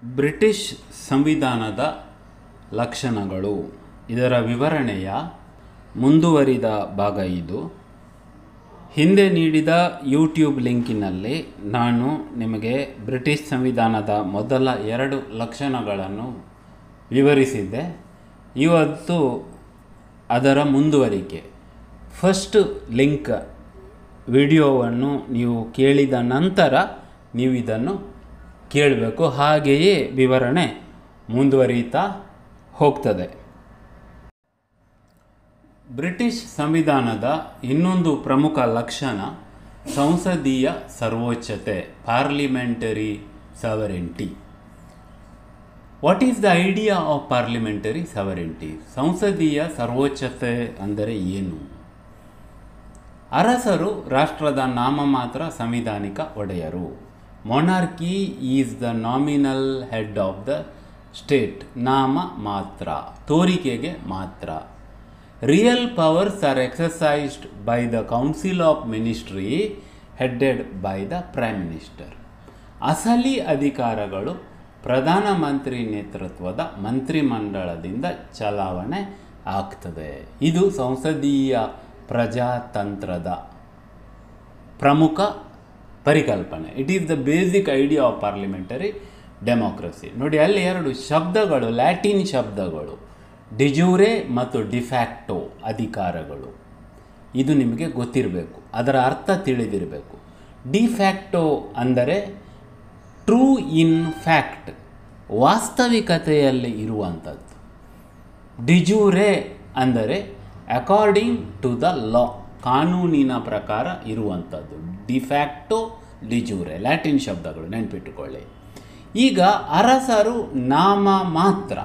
British ಸಂವಿಧಾನದ ಲಕ್ಷಣಗಳು ಇದರ ವಿವರಣೆಯ ಮುಂದುವರಿದ ಭಾಗ ಇದು ಹಿಂದೆ ನೀಡಿದ ಯೂಟ್ಯೂಬ್ ಲಿಂಕಿನಲ್ಲಿ ನಾನು ನಿಮಗೆ ಬ್ರಿಟಿಷ್ ಸಂವಿಧಾನದ ಮೊದಲ ಎರಡು ಲಕ್ಷಣಗಳನ್ನು ವಿವರಿಸಿದ್ದೆ ಇವತ್ತು ಅದರ ಮುಂದುವರಿಕೆ ಫಸ್ಟ್ ಲಿಂಕ್ ವಿಡಿಯೋವನ್ನು ನೀವು ಕೇಳಿದ ನಂತರ ನೀವು ಇದನ್ನು ಕೇಳಬೇಕು ಹಾಗೆಯೇ ವಿವರಣೆ ಮುಂದುವರಿಯುತ್ತಾ ಹೋಗ್ತದೆ ಬ್ರಿಟಿಷ್ ಸಂವಿಧಾನದ ಇನ್ನೊಂದು ಪ್ರಮುಖ ಲಕ್ಷಣ ಸಂಸದೀಯ ಸರ್ವೋಚ್ಚತೆ parliamentary sovereignty what is the idea of parliamentary sovereignty ಸಂಸದೀಯ ಸರ್ವೋಚ್ಚತೆ ಅಂದರೆ ಏನು ಅರಸರು ರಾಷ್ಟ್ರದ ನಾಮಮಾತ್ರ ಸಂವಿಧಾನಿಕ ಒಡೆಯರು monarchy is the nominal head of the state ನಾಮ ಮಾತ್ರ ತೋರಿಕೆಗೆ ಮಾತ್ರ real powers are exercised by the council of ministry headed by the prime minister ಅಸಲಿ ಅಧಿಕಾರಗಳು ಪ್ರಧಾನಮಂತ್ರಿ ನೇತೃತ್ವದ ಮಂತ್ರಿಮಂಡಲದಿಂದ ಚಲಾವಣೆ ಆಗ್ತದೆ ಇದು ಸಂಸದೀಯ ಪ್ರಜಾತಂತ್ರದ ಪ್ರಮುಖ ಪರಿಕಲ್ಪನೆ it is the basic idea of parliamentary democracy ನೋಡಿ ಅಲ್ಲಿ ಎರಡು ಶಬ್ದಗಳು ಲ್ಯಾಟಿನ್ ಶಬ್ದಗಳು ಡಿಜೂರೆ ಮತ್ತು ಡಿಫ್ಯಾಕ್ಟೋ ಅಧಿಕಾರಗಳು ಇದು ನಿಮಗೆ ಗೊತ್ತಿರಬೇಕು ಅದರ ಅರ್ಥ ತಿಳಿದಿರಬೇಕು ಡಿಫ್ಯಾಕ್ಟೋ ಅಂದರೆ ಟ್ರೂ ಇನ್ ಫ್ಯಾಕ್ಟ್ ವಾಸ್ತವಿಕತೆಯಲ್ಲಿ ಇರುವಂಥದ್ದು ಡಿಜೂರೆ ಅಂದರೆ ಅಕಾರ್ಡಿಂಗ್ ಟು ದ ಲಾ ಕಾನೂನಿನ ಪ್ರಕಾರ ಇರುವಂಥದ್ದು ಡಿಫ್ಯಾಕ್ಟೋ ಡಿಜೂರೆ ಲ್ಯಾಟಿನ್ ಶಬ್ದಗಳು ನೆನಪಿಟ್ಟುಕೊಳ್ಳಿ ಈಗ ಅರಸರು ನಾಮ ಮಾತ್ರ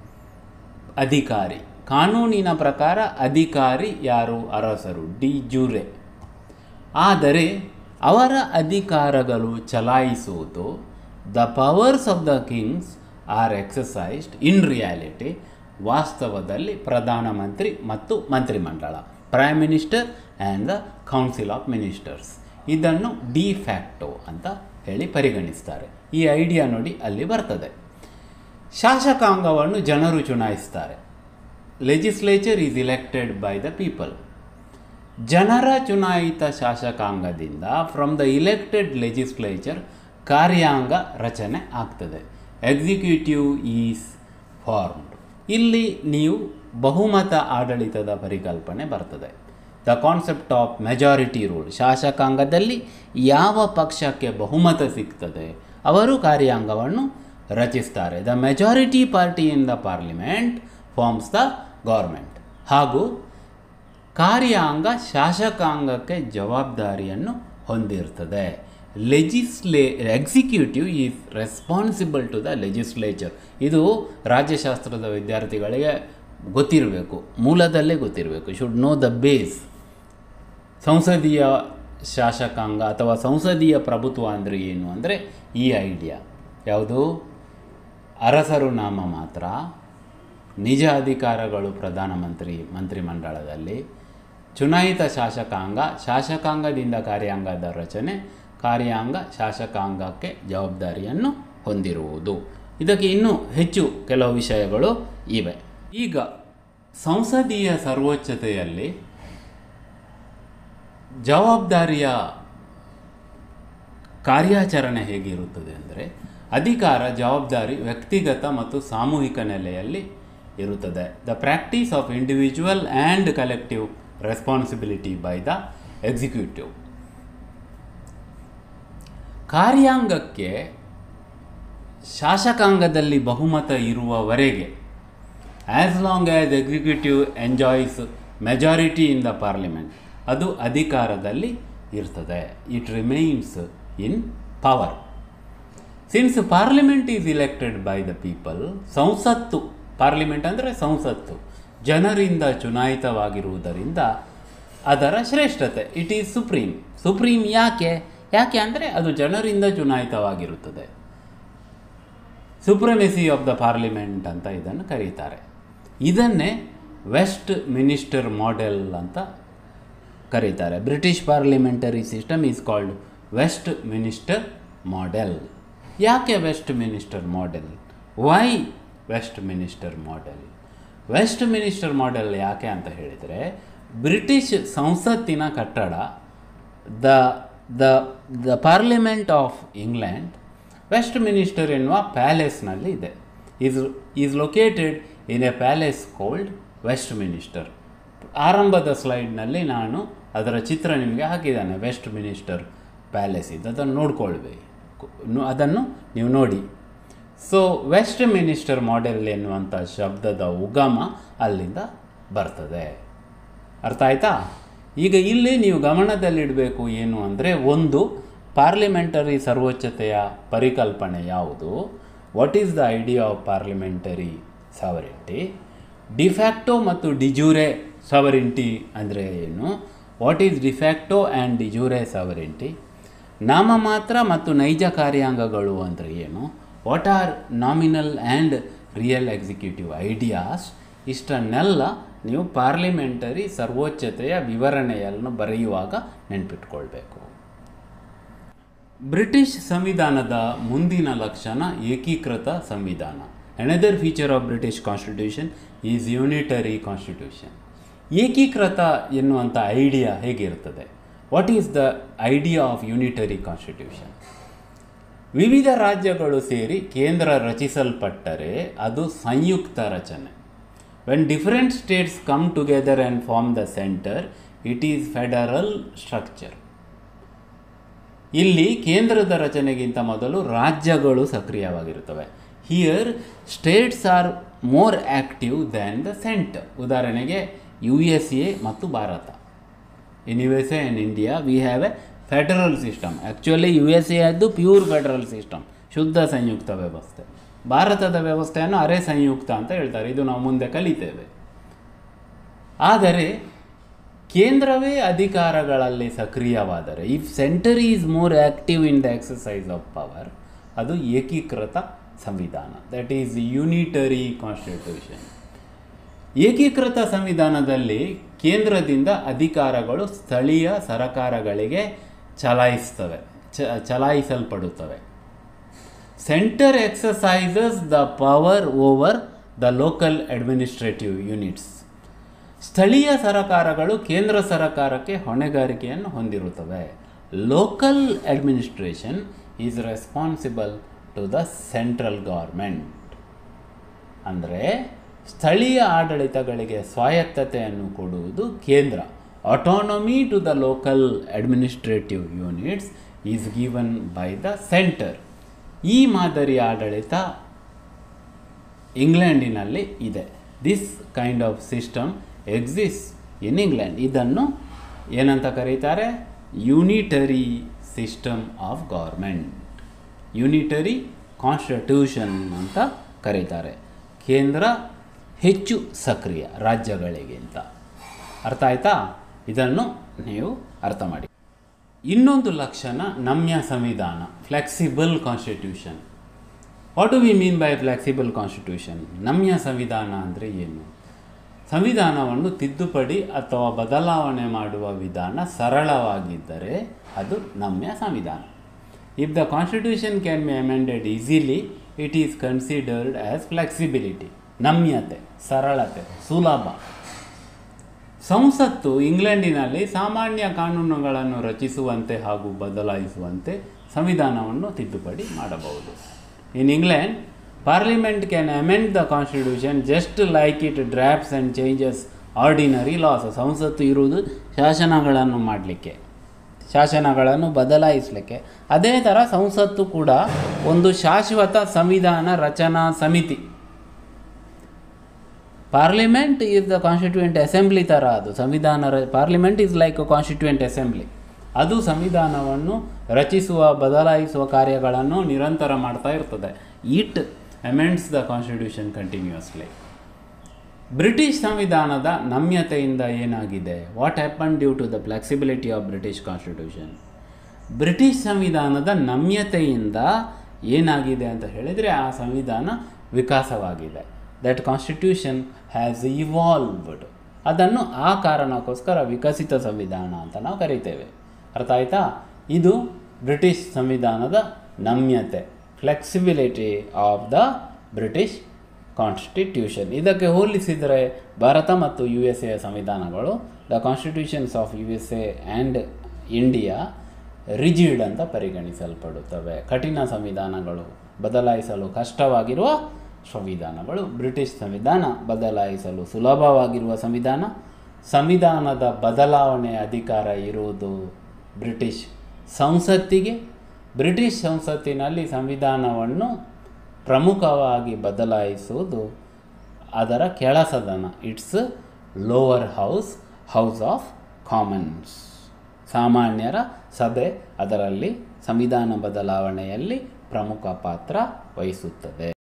ಅಧಿಕಾರಿ ಕಾನೂನಿನ ಪ್ರಕಾರ ಅಧಿಕಾರಿ ಯಾರು ಅರಸರು ಡಿ ಜೂರೆ ಆದರೆ ಅವರ ಅಧಿಕಾರಗಳು ಚಲಾಯಿಸುವುದು the powers of the kings are exercised in reality ವಾಸ್ತವದಲ್ಲಿ ಪ್ರಧಾನಮಂತ್ರಿ ಮತ್ತು ಮಂತ್ರಿಮಂಡಲ prime minister and the council of ministers ಇದನ್ನು ಡಿ ಫ್ಯಾಕ್ಟೋ ಅಂತ ಹೇಳಿ ಪರಿಗಣಿಸ್ತಾರೆ ಈ ಐಡಿಯಾ ನೋಡಿ ಅಲ್ಲಿ ಬರ್ತದೆ ಶಾಸಕಾಂಗವನ್ನು ಜನರು ಚುನಾಯಿಸ್ತಾರೆ legislature is elected by the people ಜನರ ಚುನಾಯಿತ ಶಾಸಕಾಂಗದಿಂದ ಫ್ರಮ್ ದ ಇಲೆಕ್ಟೆಡ್ ಲೆಜಿಸ್ಲೇಚರ್ ಕಾರ್ಯಾಂಗ ರಚನೆ ಆಗ್ತದೆ ಎಕ್ಸಿಕ್ಯೂಟಿವ್ ಈಸ್ ಫಾರ್ಮ್ಡ್ ಇಲ್ಲಿ ನೀವು ಬಹುಮತ ಆಡಳಿತದ ಪರಿಕಲ್ಪನೆ ಬರ್ತದೆ the concept of majority rule ಶಾಸಕಾಂಗದಲ್ಲಿ ಯಾವ ಪಕ್ಷಕ್ಕೆ ಬಹುಮತ ಸಿಗ್ತದೆ ಅವರು ಕಾರ್ಯಾಂಗವನ್ನು ರಚಿಸ್ತಾರೆ the majority party in the parliament forms the government ಹಾಗೂ ಕಾರ್ಯಾಂಗ ಶಾಸಕಾಂಗಕ್ಕೆ ಜವಾಬ್ದಾರಿಯನ್ನು ಹೊಂದಿರ್ತದೆ legisla executive is responsible to the legislature ಇದು ರಾಜ್ಯಶಾಸ್ತ್ರದ ವಿದ್ಯಾರ್ಥಿಗಳಿಗೆ ಗೊತ್ತಿರಬೇಕು ಮೂಲದಲ್ಲೇ ಗೊತ್ತಿರಬೇಕು ಶುಡ್ ನೋ ದ ಬೇಸ್ ಸಂಸದೀಯ ಶಾಸಕಾಂಗ ಅಥವಾ ಸಂಸದೀಯ ಪ್ರಭುತ್ವ ಅಂದರೆ ಏನು ಅಂದರೆ ಈ ಐಡಿಯಾ ಯಾವುದು ಅರಸರು ನಾಮ ಮಾತ್ರ ನಿಜ ಅಧಿಕಾರಗಳು ಪ್ರಧಾನಮಂತ್ರಿ ಮಂತ್ರಿಮಂಡಲದಲ್ಲಿ ಚುನಾಯಿತ ಶಾಸಕಾಂಗ ಶಾಸಕಾಂಗದಿಂದ ಕಾರ್ಯಾಂಗದ ರಚನೆ ಕಾರ್ಯಾಂಗ ಶಾಸಕಾಂಗಕ್ಕೆ ಜವಾಬ್ದಾರಿಯನ್ನು ಹೊಂದಿರುವುದು ಇದಕ್ಕೆ ಇನ್ನೂ ಹೆಚ್ಚು ಕೆಲವು ವಿಷಯಗಳು ಇವೆ ಈಗ ಸಂಸದೀಯ ಸರ್ವೋಚ್ಚತೆಯಲ್ಲಿ ಜವಾಬ್ದಾರಿಯ ಕಾರ್ಯಾಚರಣೆ ಹೇಗಿರುತ್ತದೆ ಅಂದರೆ ಅಧಿಕಾರ ಜವಾಬ್ದಾರಿ ವ್ಯಕ್ತಿಗತ ಮತ್ತು ಸಾಮೂಹಿಕ ನೆಲೆಯಲ್ಲಿ ಇರುತ್ತದೆ the practice of individual and collective responsibility by the executive ಕಾರ್ಯಾಂಗಕ್ಕೆ ಶಾಸಕಾಂಗದಲ್ಲಿ ಬಹುಮತ ಇರುವವರೆಗೆ as long as executive enjoys majority in the parliament ಅದು ಅಧಿಕಾರದಲ್ಲಿ ಇರ್ತದೆ it remains in power since parliament is elected by the people ಸಂಸತ್ತು ಪಾರ್ಲಿಮೆಂಟ್ ಅಂದರೆ ಸಂಸತ್ತು ಜನರಿಂದ ಚುನಾಯಿತವಾಗಿರುವುದರಿಂದ ಅದರ ಶ್ರೇಷ್ಠತೆ ಇಟ್ ಈಸ್ ಸುಪ್ರೀಂ ಸುಪ್ರೀಂ ಯಾಕೆ ಯಾಕೆ ಅಂದರೆ ಅದು ಜನರಿಂದ ಚುನಾಯಿತವಾಗಿರುತ್ತದೆ ಸುಪ್ರಮೆಸಿ ಆಫ್ ದ ಪಾರ್ಲಿಮೆಂಟ್ ಅಂತ ಇದನ್ನು ಕರೀತಾರೆ ಇದನ್ನೇ ವೆಸ್ಟ್ ಮಿನಿಸ್ಟರ್ ಮಾಡೆಲ್ ಅಂತ ಕರೀತಾರೆ British parliamentary system is called Westminster model ಯಾಕೆ Westminster model why Westminster model Westminster model ಯಾಕೆ ಅಂತ ಹೇಳಿದರೆ ಬ್ರಿಟಿಷ್ ಸಂಸತ್ತಿನ ಕಟ್ಟಡ the the the parliament of England Westminster ಎನ್ನುವ ಪ್ಯಾಲೇಸ್ನಲ್ಲಿ ಇದೆ is is located in a palace called Westminster ಆರಂಭದ ಸ್ಲೈಡ್ನಲ್ಲಿ ನಾನು ಅದರ ಚಿತ್ರ ನಿಮಗೆ ಹಾಕಿದ್ದಾನೆ ವೆಸ್ಟ್ ಮಿನಿಸ್ಟರ್ ಪ್ಯಾಲೇಸ್ ಇದು ಅದನ್ನು ನೋಡ್ಕೊಳ್ಬೇಕು ನು- ಅದನ್ನು ನೀವು ನೋಡಿ ಸೊ ವೆಸ್ಟ್ ಮಿನಿಸ್ಟರ್ ಮಾಡೆಲ್ ಎನ್ನುವಂಥ ಶಬ್ದದ ಉಗಮ ಅಲ್ಲಿಂದ ಬರ್ತದೆ ಅರ್ಥ ಆಯ್ತಾ ಈಗ ಇಲ್ಲಿ ನೀವು ಗಮನದಲ್ಲಿಡಬೇಕು ಏನು ಅಂದರೆ ಒಂದು ಪಾರ್ಲಿಮೆಂಟರಿ ಸರ್ವೋಚ್ಚತೆಯ ಪರಿಕಲ್ಪನೆ ಯಾವುದು what is the idea of parliamentary sovereignty de facto ಮತ್ತು ಡಿಜೂರೆ ಸಾವರಿಂಟಿ ಅಂದರೆ ಏನು what is de facto and de jure sovereignty ನಾಮಮಾತ್ರ ಮತ್ತು ನೈಜ ಕಾರ್ಯಾಂಗಗಳು ಅಂದರೆ ಏನು what are nominal and real executive ideas ಇಷ್ಟನ್ನೆಲ್ಲ ನೀವು ಪಾರ್ಲಿಮೆಂಟರಿ ಸರ್ವೋಚ್ಚತೆಯ ವಿವರಣೆಯನ್ನು ಬರೆಯುವಾಗ ನೆನ್ಪಿಟ್ಕೊಳ್ಬೇಕು ಬ್ರಿಟಿಷ್ ಸಂವಿಧಾನದ ಮುಂದಿನ ಲಕ್ಷಣ ಏಕೀಕೃತ ಸಂವಿಧಾನ another feature of British constitution is unitary constitution ಏಕೀಕೃತ ಎನ್ನುವಂಥ ಐಡಿಯಾ ಹೇಗಿರ್ತದೆ what is the idea of unitary constitution ವಿವಿಧ ರಾಜ್ಯಗಳು ಸೇರಿ ಕೇಂದ್ರ ರಚಿಸಲ್ಪಟ್ಟರೆ ಅದು ಸಂಯುಕ್ತ ರಚನೆ when different states come together and form the centre it is federal structure ಇಲ್ಲಿ ಕೇಂದ್ರದ ರಚನೆಗಿಂತ ಮೊದಲು ರಾಜ್ಯಗಳು ಸಕ್ರಿಯವಾಗಿರುತ್ತವೆ here states are more active than the centre ಉದಾಹರಣೆಗೆ ಯು ಎಸ್ ಎ ಮತ್ತು Bharat in U S A and India V have a federal system actually U S A ಅದು pure federal system ಶುದ್ಧ ಸಂಯುಕ್ತ ವ್ಯವಸ್ಥೆ ಭಾರತದ ವ್ಯವಸ್ಥೆಯನ್ನು ಅರೆ ಸಂಯುಕ್ತ ಅಂತ ಹೇಳ್ತಾರೆ ಇದು ನಾವು ಮುಂದೆ ಕಲಿತೇವೆ ಆದರೆ ಕೇಂದ್ರವೇ ಅಧಿಕಾರಗಳಲ್ಲಿ ಸಕ್ರಿಯವಾದರೆ if centre is more active in the exercise of power ಅದು ಏಕೀಕೃತ ಸಂವಿಧಾನ ದಟ್ ಈಸ್ ಯೂನಿಟರಿ ಕಾನ್ಸ್ಟಿಟ್ಯೂಷನ್ ಏಕೀಕೃತ ಸಂವಿಧಾನದಲ್ಲಿ ಕೇಂದ್ರದಿಂದ ಅಧಿಕಾರಗಳು ಸ್ಥಳೀಯ ಸರಕಾರಗಳಿಗೆ ಚಲಾಯಿಸ್ತವೆ ಚ ಚಲಾಯಿಸಲ್ಪಡುತ್ತವೆ centre exercises the power over the local administrative units ಸ್ಥಳೀಯ ಸರಕಾರಗಳು ಕೇಂದ್ರ ಸರಕಾರಕ್ಕೆ ಹೊಣೆಗಾರಿಕೆಯನ್ನು ಹೊಂದಿರುತ್ತವೆ local administration is responsible to the central government ಅಂದರೆ ಸ್ಥಳೀಯ ಆಡಳಿತಗಳಿಗೆ ಸ್ವಾಯತ್ತತೆಯನ್ನು ಕೊಡುವುದು ಕೇಂದ್ರ autonomy to the local administrative units is given by the centre ಈ ಮಾದರಿ ಆಡಳಿತ ಇಂಗ್ಲೆಂಡಿನಲ್ಲಿ ಇದೆ this kind of system exist in England ಇದನ್ನು ಏನಂತ ಕರೀತಾರೆ unitary system of government unitary constitution ಅಂತ ಕರೀತಾರೆ ಕೇಂದ್ರ ಹೆಚ್ಚು ಸಕ್ರಿಯ ರಾಜ್ಯಗಳಿಗಿಂತ ಅರ್ಥ ಆಯ್ತಾ ಇದನ್ನು ನೀವು ಅರ್ಥ ಮಾಡಿ ಇನ್ನೊಂದು ಲಕ್ಷಣ ನಮ್ಯ ಸಂವಿಧಾನ flexible constitution what do we mean by flexible constitution ನಮ್ಯ ಸಂವಿಧಾನ ಅಂದರೆ ಏನು ಸಂವಿಧಾನವನ್ನು ತಿದ್ದುಪಡಿ ಅಥವಾ ಬದಲಾವಣೆ ಮಾಡುವ ವಿಧಾನ ಸರಳವಾಗಿದ್ದರೆ ಅದು ನಮ್ಯ ಸಂವಿಧಾನ if the constitution can be amended easily it is considered as flexibility ನಮ್ಯತೆ ಸರಳತೆ ಸುಲಭ ಸಂಸತ್ತು ಇಂಗ್ಲೆಂಡಿನಲ್ಲಿ ಸಾಮಾನ್ಯ ಕಾನೂನುಗಳನ್ನು ರಚಿಸುವಂತೆ ಹಾಗೂ ಬದಲಾಯಿಸುವಂತೆ ಸಂವಿಧಾನವನ್ನು ತಿದ್ದುಪಡಿ ಮಾಡಬಹುದು in England parliament can amend the constitution just like it drafts and changes ordinary laws ಸಂಸತ್ತು ಇರುವುದು ಶಾಸನಗಳನ್ನು ಮಾಡಲಿಕ್ಕೆ ಶಾಸನಗಳನ್ನು ಬದಲಾಯಿಸಲಿಕ್ಕೆ ಅದೇ ಥರ ಸಂಸತ್ತು ಕೂಡ ಒಂದು ಶಾಶ್ವತ ಸಂವಿಧಾನ ರಚನಾ ಸಮಿತಿ parliament is the constituent assembly ಥರ ಅದು ಸಂವಿಧಾನ parliament is like a constituent assembly ಅದು ಸಂವಿಧಾನವನ್ನು ರಚಿಸುವ ಬದಲಾಯಿಸುವ ಕಾರ್ಯಗಳನ್ನು ನಿರಂತರ ಮಾಡ್ತಾ ಇರ್ತದೆ it amends the constitution continuously British ಸಂವಿಧಾನದ ನಮ್ಯತೆಯಿಂದ ಏನಾಗಿದೆ what happen due to the flexibility of British constitution British ಸಂವಿಧಾನದ ನಮ್ಯತೆಯಿಂದ ಏನಾಗಿದೆ ಅಂತ ಹೇಳಿದರೆ ಆ ಸಂವಿಧಾನ ವಿಕಾಸವಾಗಿದೆ ದಟ್ ಕಾನ್ಸ್ಟಿಟ್ಯೂಷನ್ ಹ್ಯಾಸ್ ಇವಾಲ್ವ್ಡ್ ಅದನ್ನು ಆ ಕಾರಣಕ್ಕೋಸ್ಕರ ವಿಕಸಿತ ಸಂವಿಧಾನ ಅಂತ ನಾವು ಕರಿತೇವೆ ಅರ್ಥ ಆಯ್ತಾ ಇದು ಬ್ರಿಟಿಷ್ ಸಂವಿಧಾನದ ನಮ್ಯತೆ flexibility of the British constitution ಇದಕ್ಕೆ ಹೋಲಿಸಿದರೆ ಭಾರತ ಮತ್ತು ಯು ಎಸ್ ಎ ಸಂವಿಧಾನಗಳು the constitutions of U S A and India rigid ಅಂತ ಪರಿಗಣಿಸಲ್ಪಡುತ್ತವೆ ಕಠಿಣ ಸಂವಿಧಾನಗಳು ಬದಲಾಯಿಸಲು ಕಷ್ಟವಾಗಿರುವ ಸಂವಿಧಾನಗಳು ಬ್ರಿಟಿಷ್ ಸಂವಿಧಾನ ಬದಲಾಯಿಸಲು ಸುಲಭವಾಗಿರುವ ಸಂವಿಧಾನ ಸಂವಿಧಾನದ ಬದಲಾವಣೆ ಅಧಿಕಾರ ಇರುವುದು ಬ್ರಿಟಿಷ್ ಸಂಸತ್ತಿಗೆ ಬ್ರಿಟಿಷ್ ಸಂಸತ್ತಿನಲ್ಲಿ ಸಂವಿಧಾನವನ್ನು ಪ್ರಮುಖವಾಗಿ ಬದಲಾಯಿಸುವುದು ಅದರ ಕೆಳಸದನ its lower house house of commons ಸಾಮಾನ್ಯರ ಸಭೆ ಅದರಲ್ಲಿ ಸಂವಿಧಾನ ಬದಲಾವಣೆಯಲ್ಲಿ ಪ್ರಮುಖ ಪಾತ್ರ ವಹಿಸುತ್ತದೆ